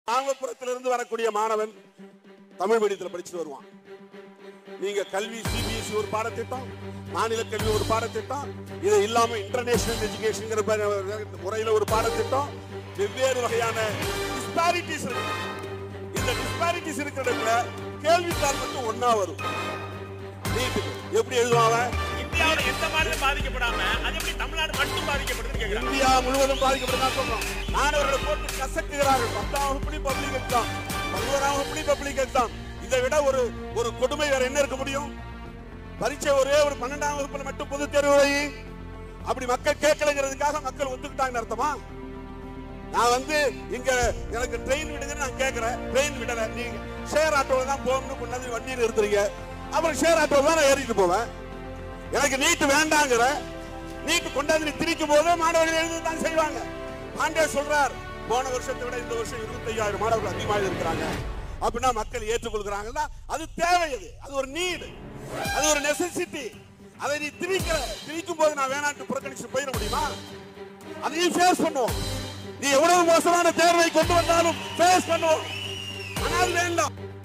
நாகபுரத்திலிருந்து வரக்கூடிய மாணவன் தமிழ் மீடியத்தில் படிச்சுட்டு வருவான் நீங்க கல்வி சிபிஎஸ்இ ஒரு பாடத்திட்டம் மாநில கல்வி ஒரு பாடத்திட்டம் இது இல்லாம இன்டர்நேஷனல் எஜுகேஷன் முறையில ஒரு பாடத்திட்டம் வெவ்வேறு வகையான டிஸ்பாரிட்டிஸ் இருக்கு இந்த டிஸ்பாரிட்டிஸ் இருக்கிற இடத்துல கேள்வித்தாள் மட்டும் ஒன்னா வரும் நீட்டுக்கு எப்படி எழுதுவாங்க இந்தியாவோட எந்த மாநிலம் பாதிக்கப்படாம அது எப்படி தமிழ்நாடு மட்டும் பாதிக்கப்படுதுன்னு கேக்குறாங்க இந்தியா முழுவதும் பாதிக்கப்பட்டு நான் சொல்றோம் மாணவர்களை போட்டு கசக்குகிறார்கள் பத்தாம் வகுப்புலையும் பப்ளிக் எக்ஸாம் பதினோராம் வகுப்புலையும் பப்ளிக் எக்ஸாம் இதை விட ஒரு ஒரு கொடுமை வேற என்ன இருக்க முடியும் பரீட்சை ஒரே ஒரு பன்னெண்டாம் வகுப்புல மட்டும் பொது தேர்வு வை அப்படி மக்கள் கேட்கலங்கிறதுக்காக மக்கள் ஒத்துக்கிட்டாங்கன்னு அர்த்தமா நான் வந்து இங்க எனக்கு ட்ரெயின் விடுங்கன்னு நான் கேட்கறேன் ட்ரெயின் விடல நீங்க ஷேர் ஆட்டோல தான் போகணும்னு கொண்டாந்து வண்டியில் நிறுத்துறீங்க அப்புறம் ஷேர் ஆட்டோல தான் நான் ஏறிட்டு போவேன் எனக்கு நீட்டு வேண்டாங்கிற நீட்டு கொண்டாந்து நீ திணிக்கும் போது மாணவர்கள் எழுதி தான் செய்வாங்க பாண்டே சொல்றார் போன வருஷத்தை விட இந்த வருஷம் இருபத்தையாயிரம் மாணவர்கள் அதிகமாக இருக்கிறாங்க அப்படின்னா மக்கள் ஏற்றுக்கொள்கிறாங்கன்னா அது தேவை அது அது ஒரு நீடு அது ஒரு நெசசிட்டி அதை நீ திணிக்கிற திணிக்கும் போது நான் வேணாட்டு புறக்கணிச்சு போயிட முடியுமா அதையும் ஃபேஸ் பண்ணுவோம் நீ எவ்வளவு மோசமான தேர்வை கொண்டு வந்தாலும் ஃபேஸ் பண்ணுவோம் ஆனால் வேண்டாம்